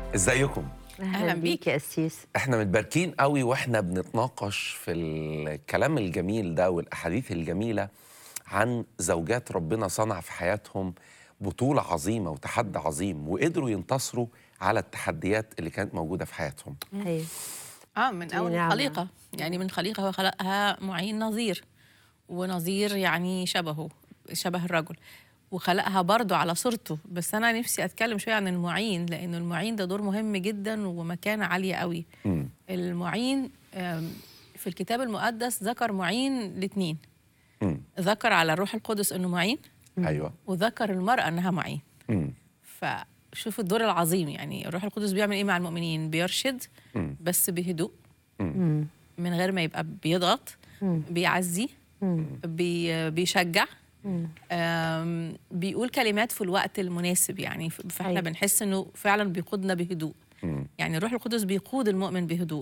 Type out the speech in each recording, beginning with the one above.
ازيكم أهلاً بيك. يا قسيس احنا متباركين قوي واحنا بنتناقش في الكلام الجميل ده والاحاديث الجميله عن زوجات ربنا صنع في حياتهم بطوله عظيمه وتحدي عظيم وقدروا ينتصروا على التحديات اللي كانت موجوده في حياتهم ايوه اه من اول نعمة. خليقه يعني من خليقه هو خلقها معين نظير ونظير يعني شبهه شبه الرجل وخلقها برضه على صورته بس انا نفسي اتكلم شويه عن المعين لانه المعين ده دور مهم جدا ومكانه عاليه قوي مم. المعين آم، في الكتاب المقدس ذكر معين الاثنين مم. ذكر على الروح القدس انه معين ايوه وذكر المراه انها معين مم. فشوف الدور العظيم يعني الروح القدس بيعمل ايه مع المؤمنين بيرشد مم. بس بهدوء مم. من غير ما يبقى بيضغط مم. بيعزي مم. بي بيشجع مم. آم، بيقول كلمات في الوقت المناسب يعني ف- فاحنا أيوة. بنحس انه فعلا بيقودنا بهدوء مم. يعني الروح القدس بيقود المؤمن بهدوء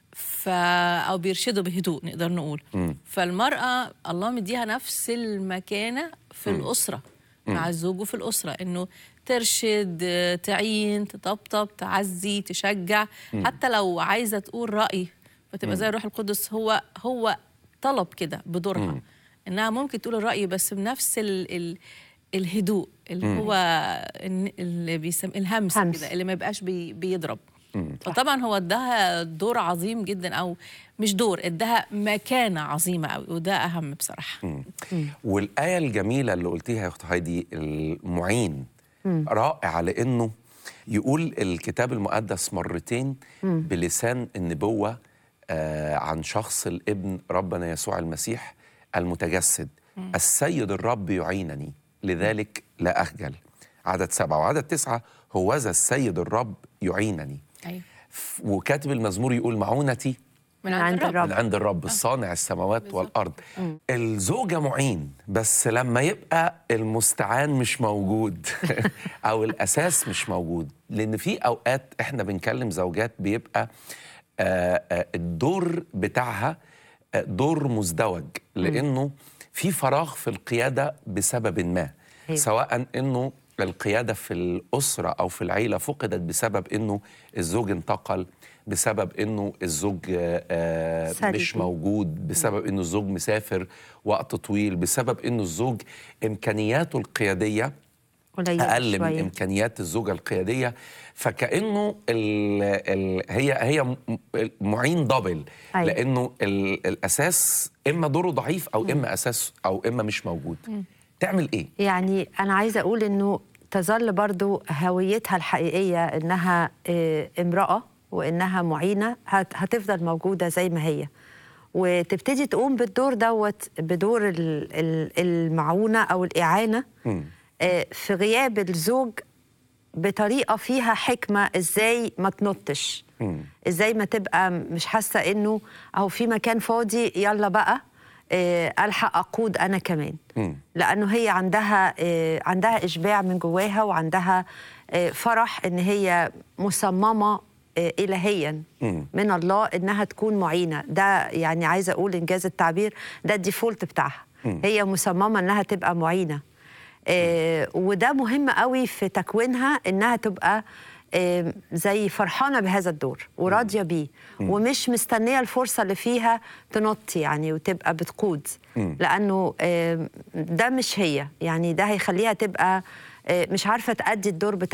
ف او بيرشده بهدوء نقدر نقول مم. فالمراه الله مديها نفس المكانه في الاسره مع الزوج وفي الاسره انه ترشد آه، تعين تطبطب تعزي تشجع حتى لو عايزه تقول راي فتبقى زي الروح القدس هو هو طلب كده بدورها انها ممكن تقول الراي بس بنفس ال ال الهدوء اللي هو الن- اللي بيسم الهمس همس. كده اللي ما يبقاش بي بيضرب فطبعا هو اداها دور عظيم جدا او مش دور اداها مكانه عظيمه قوي وده اهم بصراحه والآية الجميلة اللي قلتيها يا أخت هايدي المعين رائع لأنه يقول الكتاب المقدس مرتين بلسان النبوة آه عن شخص الابن ربنا يسوع المسيح المتجسد السيد الرب يعينني لذلك لا أخجل عدد سبعة وعدد تسعة هوذا السيد الرب يعينني ايوه ف- وكاتب المزمور يقول معونتي من عند عند الرب الرب. من عند الرب الصانع السماوات بالظبط. والارض الزوجه معين بس لما يبقى المستعان مش موجود او الاساس مش موجود لان في اوقات احنا بنكلم زوجات بيبقى آه، آه، الدور بتاعها آه، دور مزدوج لانه في فراغ في القياده بسبب ما أيوة. سواء انه القياده في الاسره او في العيله فقدت بسبب انه الزوج انتقل بسبب انه الزوج آه، آه، سلبي. مش موجود بسبب انه الزوج مسافر وقت طويل بسبب انه الزوج امكانياته القياديه قليل اقل من شوية. امكانيات الزوجه القياديه فكانه ال ال هي هي م- معين دبل أيوة. لانه ال الاساس اما دوره ضعيف او اما اساس او اما مش موجود تعمل ايه يعني انا عايزه اقول انه تظل برضو هويتها الحقيقيه انها آه، امراه وانها معينه هت- هتفضل موجوده زي ما هي وتبتدي تقوم بالدور دوت بدور ال- ال- المعونه او الاعانه مم. آه، في غياب الزوج بطريقه فيها حكمه ازاي ما تنطش مم. ازاي ما تبقى مش حاسه انه اهو في مكان فاضي يلا بقى آه، الحق اقود انا كمان مم. لانه هي عندها آه، عندها اشباع من جواها وعندها آه، فرح ان هي مصممه آه، الهيا مم. من الله انها تكون معينه ده يعني عايزه اقول انجاز التعبير ده الديفولت بتاعها مم. هي مصممه انها تبقى معينه آه، وده مهم قوي في تكوينها انها تبقى آه، زي فرحانه بهذا الدور وراضيه بيه ومش مستنيه الفرصه اللي فيها تنط يعني وتبقى بتقود مم. لانه آه، ده مش هي يعني ده هيخليها تبقى آه، مش عارفه تأدي الدور بتاعها